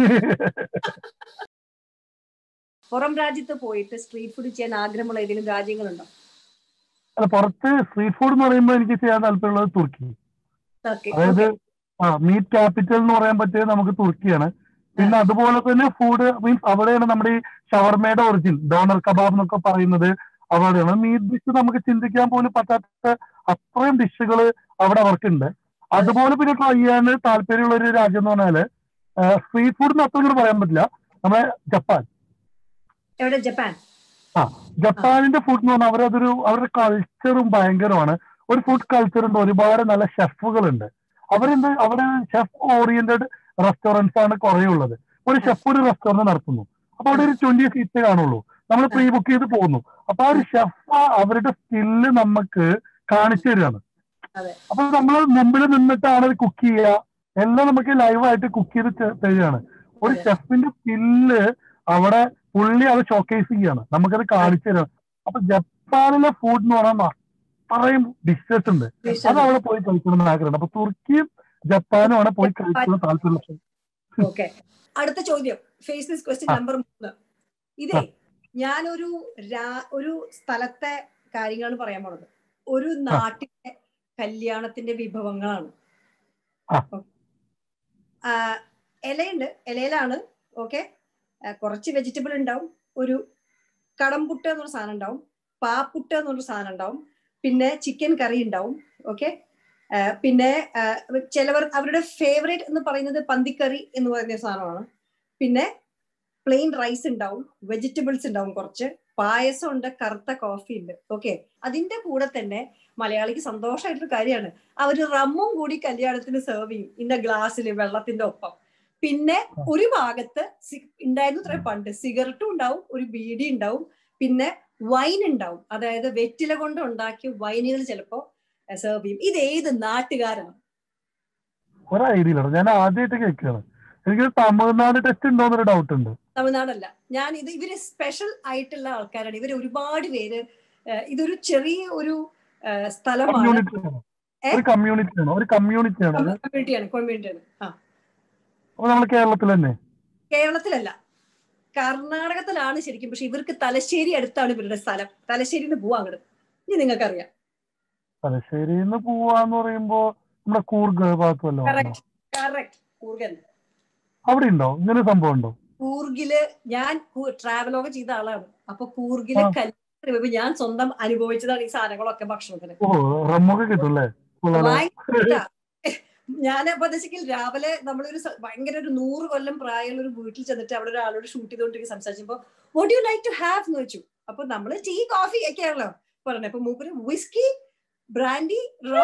പുറം രാജ്യത്ത് പോയിട്ട് സ്ട്രീറ്റ് ഫുഡ് ചെയ്യാൻ ആഗ്രഹമുള്ള ഏതെങ്കിലും രാജ്യങ്ങളുണ്ടോ അല്ല പുറത്ത് സ്ട്രീറ്റ് ഫുഡ് എന്ന് പറയുമ്പോൾ എനിക്ക് ചെയ്യാൻ താല്പര്യമുള്ളത് തുർക്കി ഓക്കെ അതായത് ആ മീറ്റ് ക്യാപിറ്റൽ എന്ന് പറയാൻ പറ്റിയത് നമുക്ക് തുർക്കിയാണ് പിന്നെ അതുപോലെ തന്നെ ഫുഡ് മീൻസ് അവിടെയാണ് നമ്മുടെ ഈ ഷവർമയുടെ ഒറിജിൻ ഡോണർ കബാബ് എന്നൊക്കെ പറയുന്നത് അവിടെയാണ് മീറ്റ് ഡിഷ് നമുക്ക് ചിന്തിക്കാൻ പോലും പറ്റാത്ത അത്രയും ഡിഷുകൾ അവിടെ അവർക്കുണ്ട് അതുപോലെ പിന്നെ ട്രൈ ചെയ്യാൻ താല്പര്യമുള്ള ഒരു രാജ്യം എന്ന് പറഞ്ഞാല് സ്ട്രീറ്റ് ഫുഡ് എന്ന് അത്ര കൂടെ പറയാൻ പറ്റില്ല നമ്മുടെ ജപ്പാൻ എവിടെ ജപ്പാൻ ജപ്പാനിന്റെ ഫുഡ് എന്ന് പറഞ്ഞാൽ അവരതൊരു അവരുടെ കൾച്ചറും ഭയങ്കരമാണ് ഒരു ഫുഡ് കൾച്ചർ ഉണ്ട് ഒരുപാട് നല്ല ഷെഫുകൾ ഉണ്ട് അവരെന്ത് അവിടെ ഷെഫ് ഓറിയന്റഡ് റെസ്റ്റോറൻറ്റ്സ് ആണ് കുറെ ഉള്ളത് ഒരു ഷെഫ് ഒരു റെസ്റ്റോറന്റ് നടത്തുന്നു അപ്പൊ അവിടെ ഒരു ട്വന്റി സീറ്റ് കാണുള്ളൂ നമ്മൾ പ്രീ ബുക്ക് ചെയ്ത് പോകുന്നു അപ്പൊ ആ ഒരു ഷെഫ് അവരുടെ സ്കില്ല് നമുക്ക് കാണിച്ചു തരികയാണ് അതെ. അപ്പൊ നമ്മൾ മുമ്പിൽ നിന്നിട്ടാണ് കുക്ക് ചെയ്യുക എല്ലാം നമുക്ക് ലൈവായിട്ട് കുക്ക് ചെയ്ത് ത- തരികയാണ് ഒരു അതെ. ഷെഫിന്റെ സ്കില്ല് അവിടെ പുള്ളി അത് ഷോക്കേസ് ചെയ്യാണ് നമുക്കത് കാണിച്ചു തരാം അപ്പൊ ജപ്പാനിലെ ഫുഡ് എന്ന് പറയുമ്പോൾ അത്രയും ഡിഷസ് ഉണ്ട് അത് അവിടെ പോയി കഴിക്കണം എന്ന് ആഗ്രഹമുണ്ട് അപ്പൊ തുർക്കിയും ജപ്പാനും ആണ് പോയി കഴിക്കണം താല്പര്യം ഓക്കെ അടുത്ത ചോദ്യം ഫേസ് ദിസ് ക്വസ്റ്റ്യൻ ആ. നമ്പർ മൂന്ന് ഇതേ ഞാനൊരു രാ- ഒരു സ്ഥലത്തെ കാര്യങ്ങളാണ് പറയാൻ പോണത് ഒരു നാട്ടിലെ കല്യാണത്തിന്റെ വിഭവങ്ങളാണ് ആ. ആ, ഇലയുണ്ട് ഇലയിലാണ് ഓക്കെ കുറച്ച് വെജിറ്റബിൾ ഉണ്ടാവും ഒരു കടംപുട്ട് എന്നൊരു സാധനം ഉണ്ടാവും പാപ്പുട്ട് എന്നൊരു സാധനം ഉണ്ടാവും പിന്നെ ചിക്കൻ കറി ഉണ്ടാവും ഓക്കെ പിന്നെ ആ, ചിലവർ അവരുടെ ഫേവറേറ്റ് എന്ന് പറയുന്നത് പന്തിക്കറി എന്ന് പറയുന്ന ഒരു സാധനമാണ് പിന്നെ പ്ലെയിൻ റൈസ് ഉണ്ടാവും വെജിറ്റബിൾസ് ഉണ്ടാവും കുറച്ച് പായസം ഉണ്ട് കറുത്ത കോഫി ഉണ്ട് ഓക്കെ അതിന്റെ കൂടെ തന്നെ മലയാളിക്ക് സന്തോഷമായിട്ടൊരു കാര്യമാണ് അവര് റമ്മും കൂടി കല്യാണത്തിന് സെർവ് ചെയ്യും ഇന്ന ഗ്ലാസ്സിൽ വെള്ളത്തിന്റെ ഒപ്പം പിന്നെ ഒരു ഭാഗത്ത് സി- ഉണ്ടായിരുന്നു ഇത്ര പണ്ട് സിഗരറ്റും ഉണ്ടാവും ഒരു ബീഡി ഉണ്ടാവും പിന്നെ വൈൻ ഉണ്ടാവും അതായത് വെറ്റില കൊണ്ട് ഉണ്ടാക്കിയ വൈനുകൾ ചിലപ്പോ സെർവ് ചെയ്യും ഇത് ഏത് നാട്ടുകാരാണ് ഒരു ഐഡിയ ഇല്ല ഞാൻ ആദ്യമായിട്ട് കേൾക്കുകയാണ് എനിക്ക് തമിഴ്നാട് ടെസ്റ്റ് ഉണ്ടോന്നൊരു ഡൗട്ട് ഉണ്ട് തമിഴ്നാടല്ല ഞാൻ ഇത് ഇവര് സ്പെഷ്യൽ ആയിട്ടുള്ള ആൾക്കാരാണ് ഇവര് ഒരുപാട് പേര് ഏഹ് ഇതൊരു ചെറിയ ഒരു ഏഹ് സ്ഥലമാണ് കമ്മ്യൂണിറ്റി ആണ് ഏ? ഒരു കമ്മ്യൂണിറ്റി ആണ് ഒരു കമ്മ്യൂണിറ്റി ആണ് അത് കമ്മ്യൂണിറ്റിയാണ് കമ്മ്യൂണിറ്റിയാണ് ആ അപ്പൊ നമ്മൾ കേരളത്തിൽ തന്നെ കേരളത്തിലല്ല കർണാടകത്തിലാണ് ശരിക്കും പക്ഷെ ഇവർക്ക് തലശ്ശേരി അടുത്താണ് ഇവരുടെ സ്ഥലം തലശ്ശേരിയിൽ നിന്ന് പോവാ അങ്ങോട്ട് ഇനി നിങ്ങൾക്കറിയാം തലശ്ശേരിയിൽ നിന്ന് പോവാന്ന് പറയുമ്പോ നമ്മുടെ കൂർഗ് ഭാഗത്തുമല്ലോ കറക്റ്റ് കറക്റ്റ് കൂർഗൻ അവിടെ ഉണ്ടോ ഇങ്ങനെ ഒരു സംഭവം ഉണ്ടോ കൂർഗില് ഞാൻ ട്രാവലോഗ് ചെയ്ത ആളാണ് അപ്പൊ കൂർഗില് ആ. കല്യാണത്തിന് പോയപ്പോ ഞാൻ സ്വന്തം അനുഭവിച്ചതാണ് ഈ സാധനങ്ങളൊക്കെ ഭക്ഷണത്തിന് ഓ റമ്മൊക്കെ കിട്ടും അല്ലേ കൊള്ളാലോ. ഭയങ്കര ഞാൻ അപ്പൊ വെച്ചെങ്കിൽ രാവിലെ നമ്മളൊരു സ- ഭയങ്കര ഒരു നൂറ് കൊല്ലം പ്രായമുള്ള ഒരു വീട്ടിൽ ചെന്നിട്ട് അവിടെ ഒരാളോട് ഷൂട്ട് ചെയ്തുകൊണ്ടിരിക്കുന്ന സംസാരിച്ചപ്പോ what you like to have എന്ന് വെച്ചു അപ്പൊ നമ്മള് ടീ കോഫി ഒക്കെ ആണല്ലോ പറഞ്ഞത് അപ്പൊ മൂപ്പര് വിസ്കി ബ്രാൻഡി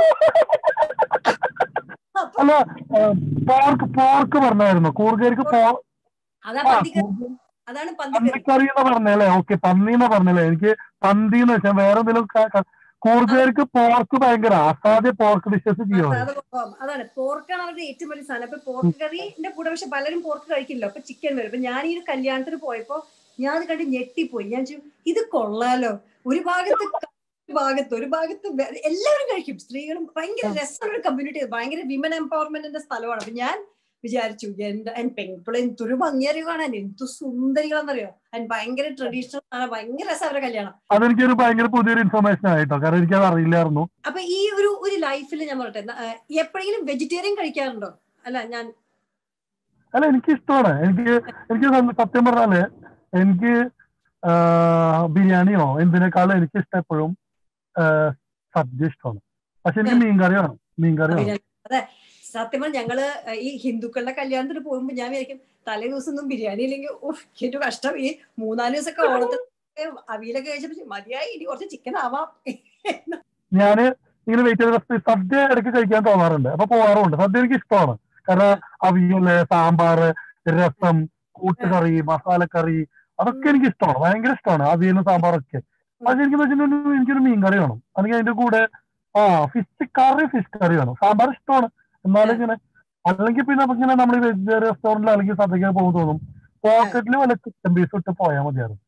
അപ്പൊ അല്ല പോർക്ക് പോർക്ക് പറഞ്ഞായിരുന്നു കൂർഗേർക്ക് പോ അതാ ആ, പന്തിക്കറി കൂർഗ് അതാണ് പന്തിക്കറി പന്നിക്കറി എന്ന് പറഞ്ഞല്ലേ ഓക്കെ പന്നി എന്ന് പറഞ്ഞല്ലേ എനിക്ക് പന്തി എന്ന് വെച്ചാൽ വേറെ എന്തെങ്കിലും കൂർഗേർക്ക് പോർക്ക് ഭയങ്കര അസാധ്യ പോർക്ക് ഡിഷസ് ചെയ്യണം അത് കൊള്ളാം. അതാണ് പോർക്കാണ് അവരുടെ ഏറ്റവും വലിയ സാധനം അപ്പൊ പോർക്ക് കറിന്റെ കൂടെ പക്ഷെ പലരും പോർക്ക് കഴിക്കില്ല അപ്പൊ ചിക്കൻ വരും അപ്പൊ ഞാൻ ഈ ഒരു കല്യാണത്തിന് പോയപ്പോ ഞാൻ അത് കണ്ട് ഞെട്ടിപ്പോയി ഞാൻ ചോദിച്ചു ഇത് കൊള്ളാലോ ഒരു ഭാഗത്ത് ക- ഒരു ഭാഗത്ത് ഒരു ഭാഗത്ത് വെ- എല്ലാവരും കഴിക്കും സ്ത്രീകളും ഭയങ്കര രസമുള്ള ഒരു കമ്മ്യൂണിറ്റി ഭയങ്കര വിമൻ എംപവർമെന്റിന്റെ സ്ഥലമാണ് അപ്പൊ ഞാൻ വിചാരിച്ചു എന്റെ എൻ പെൺപിള്ള എന്തൊരു ഭംഗിയറിയോ കാണാൻ എന്തു സുന്ദരികളെന്നറിയോ അൻ ഭയങ്കര ട്രഡീഷണൽ ആണ് ഭയങ്കര രസം അവരുടെ കല്യാണം അതെനിക്കൊരു ഭയങ്കര പുതിയൊരു ഇൻഫർമേഷൻ ആയിട്ടോ കാരണം എനിക്കത് അറിയില്ലായിരുന്നു അപ്പൊ ഈ ഒരു ഒരു ലൈഫിൽ ഞാൻ പറയട്ടെ ന- ഏഹ് എപ്പോഴെങ്കിലും വെജിറ്റേറിയൻ കഴിക്കാറുണ്ടോ അല്ല ഞാൻ അല്ല എനിക്ക് ഇഷ്ടമാണ് എനിക്ക് എനിക്ക് നല്ല- സത്യം പറഞ്ഞാല് എനിക്ക് ആ, ബിരിയാണിയോ എന്തിനേക്കാളും എനിക്ക് ഇഷ്ടം എപ്പോഴും ആ, സദ്യ ഇഷ്ടമാണ് പക്ഷെ എനിക്ക് ഉം. മീൻകറി വേണം മീൻകറി വേണം ബിരിയാണി. അതെ സത്യം പറഞ്ഞാൽ ഞങ്ങള് ഈ ഹിന്ദുക്കളുടെ കല്യാണത്തിന് പോകുമ്പോ ഞാൻ വിചാരിക്കും തലേ ദിവസം ഒന്നും ബിരിയാണി ഇല്ലെങ്കിൽ ഓഹ് ഏറ്റവും കഷ്ടം ഈ മൂന്നാല് ദിവസമൊക്കെ ഓണത്തിന് അവിയിലൊക്കെ കഴിച്ചപ്പോ മതിയായി ഇനി കുറച്ച് ചിക്കൻ ആവാം ഞാന് ഇങ്ങനെ വെയിറ്റ് ചെയ്ത സദ്യ ഇടയ്ക്ക് കഴിക്കാൻ തോന്നാറുണ്ട് അപ്പൊ പോവാറുണ്ട് സദ്യ എനിക്ക് ഇഷ്ടമാണ് കാരണം അവിയല് സാമ്പാറ് രസം കൂട്ടുകറി മസാലക്കറി അതൊക്കെ എനിക്ക് ഇഷ്ടമാണ് ഭയങ്കര ഇഷ്ടമാണ് അവിയലും സാമ്പാറൊക്കെ പക്ഷെ എനിക്ക് വെച്ചിട്ടുണ്ടെങ്കിൽ എനിക്കൊരു മീൻ കറി വേണം അല്ലെങ്കിൽ അതിന്റെ കൂടെ ആ ഫിഷ് കറി ഫിഷ് കറി വേണം സാമ്പാർ ഇഷ്ടമാണ് എന്നാലും ഇങ്ങനെ അല്ലെങ്കിൽ പിന്നെ നമുക്ക് ഇങ്ങനെ നമ്മൾ വെജ് റെസ്റ്റോറന്റിൽ അല്ലെങ്കിൽ സദ്യക്ക് പോകും തോന്നും പോക്കറ്റിൽ വല്ല ചിക്കൻ പീസ് ഇട്ട് പോയാൽ മതിയായിരുന്നു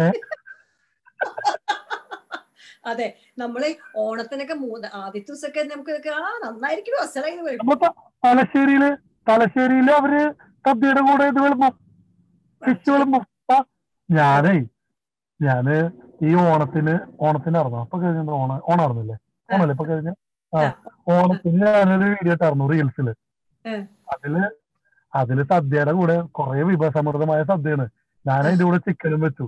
അതെ നമ്മള് ഓണത്തിനൊക്കെ മൂന്ന് ആദ്യത്തെ ദിവസമൊക്കെ നമുക്ക് ഇതൊക്കെ ആ നന്നായിരിക്കും അസലായി വരും അപ്പൊ ത- തലശ്ശേരിയില് തലശ്ശേരിയില് അവര് സദ്യയുടെ കൂടെ ഇത് വിളമ്പും ഫിഷ് വിളമ്പും ആ, ഞാനേ ഞാന് ഈ ഓണത്തിന് ഓണത്തിന് ഇറങ്ങും അപ്പൊ കഴിഞ്ഞ ഓണ ഓണായിരുന്നില്ലേ ഓണല്ലേ ഇപ്പൊ കഴിഞ്ഞ ആ ഓണത്തിന് ഞാനൊരു വീഡിയോ ഇട്ടായിരുന്നു റീൽസില് ഉം. അതില് അതില് സദ്യയുടെ കൂടെ കുറെ വിഭവസമൃദ്ധമായ സദ്യയാണ് ഞാൻ അതിന്റെ കൂടെ ചിക്കനും വെച്ചു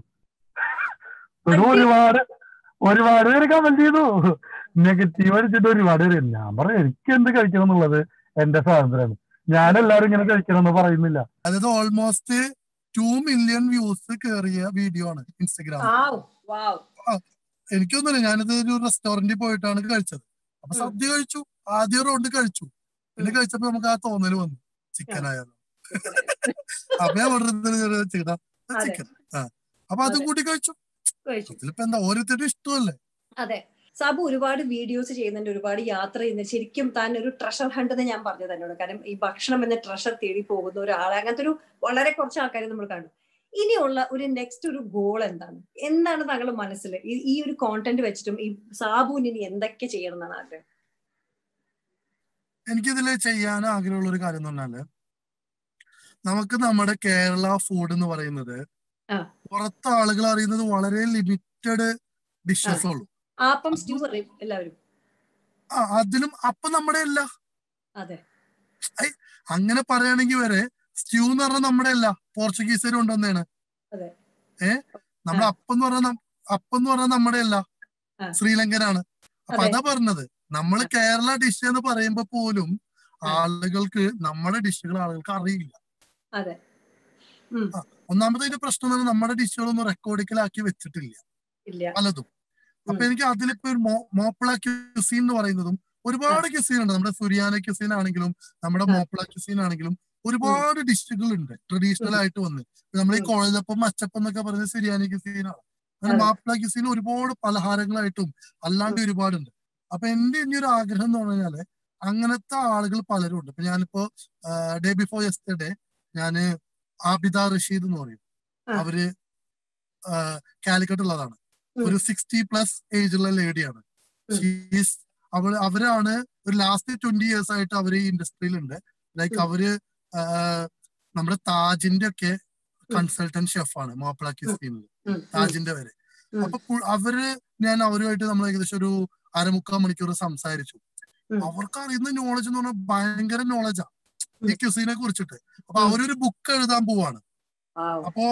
ഒരു ഒരുപാട് ഒരുപാട് പേര് കമന്റ് ചെയ്തു നെഗറ്റീവ് അടിച്ചിട്ട് ഒരുപാട് പേര് ഞാൻ പറഞ്ഞു എനിക്ക് എന്ത് കഴിക്കണം എന്നുള്ളത് എന്റെ സ്വാതന്ത്ര്യമാണ് ഞാൻ എല്ലാരും ഇങ്ങനെ കഴിക്കണം എന്ന് പറയുന്നില്ല അതായത് ഓൾമോസ്റ്റ് ടു മില്യൺ വ്യൂസ് കയറിയ വീഡിയോ ആണ് ഇൻസ്റ്റഗ്രാം വാവ് വാവ് എനിക്കൊന്നുമില്ല ഞാനിത് ഒരു റെസ്റ്റോറന്റിൽ പോയിട്ടാണ് കഴിച്ചത് അപ്പൊ ഉം. സദ്യ കഴിച്ചു ആദ്യ റൗണ്ട് കഴിച്ചു പിന്നെ കഴിച്ചപ്പോ നമുക്ക് ആ തോന്നല് വന്നു ചിക്കൻ ആയാലും അപ്പൊ ഞാൻ ഓർഡർ ചെയ്ത അതെ. ചിക്കൻ ആ അപ്പൊ അതും അതെ. കൂട്ടി കഴിച്ചു കഴിച്ചു ഇതിലിപ്പോ എന്താ ഓരോരുത്തരുടെ ഇഷ്ടമല്ലേ അതെ സാബു ഒരുപാട് വീഡിയോസ് ചെയ്യുന്നുണ്ട് ഒരുപാട് യാത്ര ചെയ്യുന്നുണ്ട് ശരിക്കും താൻ ഒരു ട്രഷർ ഹണ്ട് എന്ന് ഞാൻ പറഞ്ഞു തന്നോട് കാരണം ഈ ഭക്ഷണം എന്ന ട്രഷർ തേടി പോകുന്ന ഒരാളെ അങ്ങനത്തെ ഒരു വളരെ കുറച്ച് ആൾക്കാരെ നമ്മൾ കാണും ഇനിയുള്ള ഒരു നെക്സ്റ്റ് ഒരു ഗോൾ എന്താണ് എന്താണ് താങ്കളുടെ മനസ്സിൽ ഈ ഈ ഒരു കോണ്ടന്റ് വെച്ചിട്ടും ഈ സാബുവിന് ഇനി എന്തൊക്കെ ചെയ്യണം എന്നാണ് ആഗ്രഹം എനിക്കിതിൽ ചെയ്യാൻ ആഗ്രഹമുള്ള ഒരു കാര്യം എന്ന് പറഞ്ഞാല് നമുക്ക് നമ്മുടെ കേരള ഫുഡ് എന്ന് പറയുന്നത് ആ. പുറത്ത് ആളുകൾ അറിയുന്നത് വളരെ ലിമിറ്റഡ് ഡിഷസ് ഉള്ളൂ ആപ്പം സ്റ്റ്യൂ പറയും എല്ലാവരും ആ അതിലും അപ്പൊ നമ്മുടെ അല്ല അതെ അങ്ങനെ പറയുകയാണെങ്കിൽ വരെ സ്റ്റ്യൂ എന്ന് പറഞ്ഞാൽ നമ്മുടെ അല്ല പോർച്ചുഗീസുകാർ കൊണ്ടുവന്നതാണ് അതെ. ഏ നമ്മുടെ അപ്പം എന്ന് പറഞ്ഞാൽ അപ്പം എന്ന് പറഞ്ഞാൽ നമ്മുടെ അല്ല ആ. ശ്രീലങ്കനാണ് അപ്പൊ അതെ. അതാ പറഞ്ഞത് നമ്മൾ ആ. കേരള ഡിഷ് എന്ന് പറയുമ്പോ പോലും ആ. ആളുകൾക്ക് നമ്മുടെ ഡിഷുകൾ ആളുകൾക്ക് അറിയില്ല അതെ ഉം ഒന്നാമത്തെ ഇതിന്റെ പ്രശ്നം എന്ന് പറഞ്ഞാൽ നമ്മുടെ ഡിഷുകളൊന്നും റെക്കോർഡിക്കലാക്കി വെച്ചിട്ടില്ല ഇല്ല പലതും അപ്പൊ ഉം. എനിക്ക് അതിലിപ്പോ ഒരു മോ- മോപ്പള ക്യുസീൻ എന്ന് പറയുന്നതും ഒരുപാട് ക്യുസീൻ ഉണ്ട് നമ്മുടെ സുരിയാന ക്യുസീൻ ആണെങ്കിലും നമ്മുടെ ആ. മോപ്പള ക്യുസീൻ ആണെങ്കിലും ഒരുപാട് ഡിഷുകൾ ഉണ്ട് ട്രഡീഷണൽ ആയിട്ട് വന്ന് നമ്മൾ ഈ ഉം. കുഴലപ്പം മച്ചപ്പം എന്നൊക്കെ പറയുന്നത് സുരിയാനി ക്യുസീനാണ് അങ്ങനെ അതെ. മാപ്പിള ക്യുസീൻ ഒരുപാട് പലഹാരങ്ങളായിട്ടും അല്ലാണ്ട് ഒരുപാടുണ്ട് അപ്പൊ എന്റെ ഇനി ഒരു ആഗ്രഹം എന്ന് പറഞ്ഞാല് അങ്ങനത്തെ ആളുകൾ പലരും ഉണ്ട് ഇപ്പൊ ഞാനിപ്പോ ഡേ ബിഫോർ യെസ്റ്റർഡേ ഞാന് ആബിദ റഷീദ് എന്ന് പറയും ആ. അവര് കാലിക്കറ്റ് ഉള്ളതാണ് ഉം. ഒരു സിക്സ്റ്റി പ്ലസ് ഏജ് ഉള്ള ലേഡിയാണ് ഉം. ഷീസ് അവര് അവരാണ് ഒരു ലാസ്റ്റ് ട്വന്റി ഇയേഴ്സ് ആയിട്ട് അവര് ഈ ഇൻഡസ്ട്രിയിലുണ്ട് ലൈക്ക് ഉം. അവര് ആ, നമ്മുടെ താജിന്റെ ഒക്കെ കൺസൾട്ടന്റ് ഷെഫാണ് മാപ്പിള ക്യൂസ്റ്റീനിൽ ഉം, ഉം, താജിന്റെ വരെ ഉം. അപ്പൊ പു- അവര് ഞാൻ അവരുമായിട്ട് നമ്മൾ ഏകദേശം ഒരു അരമുക്കാൽ മണിക്കൂർ സംസാരിച്ചു ഉം. അവർക്ക് അറിയുന്ന നോളജ് എന്ന് പറഞ്ഞാൽ ഭയങ്കര നോളജാ ഈ ഉം. ക്യൂസീനെ കുറിച്ചിട്ട് അപ്പൊ ഉം. അവരൊരു ബുക്ക് എഴുതാൻ പോവാണ് വാവ്. അപ്പോ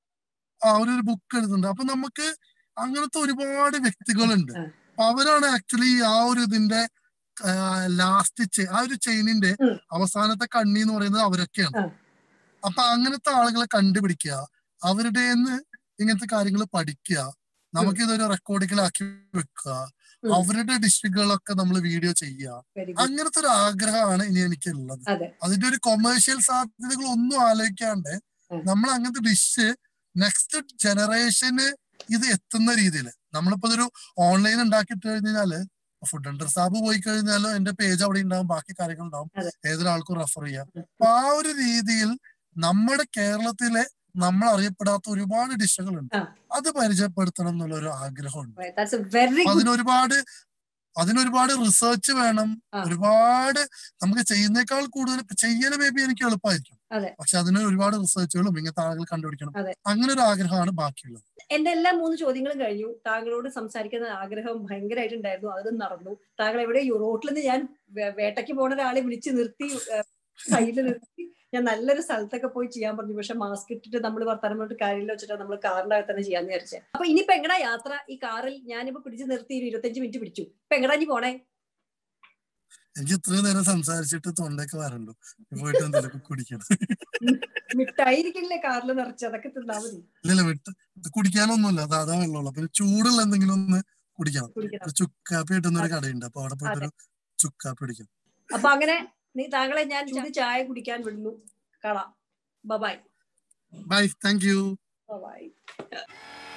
അവരൊരു ബുക്ക് എഴുതുന്നുണ്ട് അപ്പൊ നമുക്ക് അങ്ങനത്തെ ഒരുപാട് വ്യക്തികളുണ്ട് ആ. അപ്പൊ അവരാണ് ആക്ച്വലി ആ ഒരു ഇതിന്റെ ലാസ്റ്റ് ആ ഒരു ചെയിനിന്റെ ഉം. അവസാനത്തെ കണ്ണി എന്ന് പറയുന്നത് അവരൊക്കെയാണ് ആ. അപ്പൊ അങ്ങനത്തെ ആളുകളെ കണ്ടുപിടിക്കുക അവരുടെ ഇങ്ങനത്തെ കാര്യങ്ങൾ പഠിക്കുക നമുക്ക് ഇതൊരു റെക്കോർഡിക്കലാക്കി വെക്കുക ഉം. അവരുടെ ഡിഷുകളൊക്കെ നമ്മൾ വീഡിയോ ചെയ്യുക Very good. അങ്ങനത്തെ ഒരു ആഗ്രഹമാണ് ഇനി എനിക്കുള്ളത് അതെ അതിന്റെ ഒരു കൊമേഴ്ഷ്യൽ സാധ്യതകൾ ഒന്നും ആലോചിക്കാണ്ട് ഉം. നമ്മൾ അങ്ങനത്തെ ഡിഷ് നെക്സ്റ്റ് ജനറേഷന് ഇത് എത്തുന്ന രീതിയിൽ നമ്മളിപ്പോ ഇതൊരു ഓൺലൈൻ ഉണ്ടാക്കിയിട്ട് കഴിഞ്ഞാല് ഫുഡ് അണ്ടർ സാബ് പോയി കഴിഞ്ഞാലോ എന്റെ പേജ് അവിടെ ഉണ്ടാവും ബാക്കി കാര്യങ്ങൾ ഉണ്ടാവും അതെ. ഏതൊരാൾക്കും റെഫർ ചെയ്യാം ഉം. അപ്പൊ ആ ഒരു രീതിയിൽ നമ്മുടെ കേരളത്തിലെ നമ്മൾ അറിയപ്പെടാത്ത ഒരുപാട് ഡിഷുകളുണ്ട് ആ. അത് പരിചയപ്പെടുത്തണം എന്നുള്ള ഒരു ആഗ്രഹമുണ്ട് ദാറ്റ്സ് എ വെരി അപ്പൊ ഗുഡ് അതിനൊരുപാട് അതിനൊരുപാട് റിസർച്ച് വേണം ആ. ഒരുപാട് നമുക്ക് ചെയ്യുന്നേക്കാൾ കൂടുതൽ ചെയ്യല് മേ ബി എനിക്ക് എളുപ്പമായിരിക്കും അതെ. പക്ഷെ അതിന് ഒരുപാട് റിസർച്ചുകളും ഇങ്ങനത്തെ ആളുകൾ കണ്ടുപിടിക്കണം അതെ. അങ്ങനെ ഒരു ആഗ്രഹമാണ് ബാക്കിയുള്ളത് എന്റെ എല്ലാ മൂന്ന് ചോദ്യങ്ങളും കഴിഞ്ഞു താങ്കളോട് സംസാരിക്കുന്ന ആഗ്രഹം ഭയങ്കരമായിട്ടുണ്ടായിരുന്നു അത് നടന്നു താങ്കൾ എവിടെ റോട്ടിൽ നിന്ന് ഞാൻ വേ- വേട്ടയ്ക്ക് പോണ ഒരാളെ വിളിച്ച് നിർത്തി സൈഡിൽ നിർത്തി ഞാൻ നല്ലൊരു സ്ഥലത്തൊക്കെ പോയി ചെയ്യാൻ പറഞ്ഞു പക്ഷെ മാസ്ക് ഇട്ടിട്ട് നമ്മൾ വർത്തമാനം പറഞ്ഞിട്ട് കാര്യമില്ല വെച്ചിട്ട് നമ്മൾ കാറിന്റെ അകത്ത് തന്നെ ചെയ്യാന്ന് വിചാരിച്ചത് അപ്പൊ ഇനിയിപ്പോ എങ്ങടാ യാത്ര ഈ കാറിൽ ഞാനിപ്പോ പിടിച്ച് നിർത്തി ഒരു ഇരുപത്തഞ്ച് മിനിറ്റ് പിടിച്ചു ഇപ്പൊ എങ്ങടാ ഇനി പോണേ എനിക്ക് ഇത്രയും നേരം സംസാരിച്ചിട്ട് തൊണ്ടയൊക്കെ വരണ്ടു പോയിട്ട് എന്തെങ്കിലും കുടിക്കണം മിഠായിരിക്കില്ലേ കാറിൽ നിറച്ച് അതൊക്കെ തിന്നാ മതി ഇല്ലല്ല വിട്ട് ഇത് കുടിക്കാനൊന്നുമില്ല അത് അതാ വെള്ളമുള്ളൂ പിന്നെ ചൂടുള്ള എന്തെങ്കിലും ഒന്ന് കുടിക്കണം കുടിക്കണം ഒരു ചുക്കാപ്പി കിട്ടുന്ന ഒരു കടയുണ്ട് അപ്പൊ അവിടെ പോയിട്ട് ഒരു ചുക്കാപ്പി കുടിക്കാം അപ്പൊ അങ്ങനെ നീ താങ്കളെ ഞാൻ ചൂട് ചായ കുടിക്കാൻ വിടുന്നു കാണാം bye bye thank you by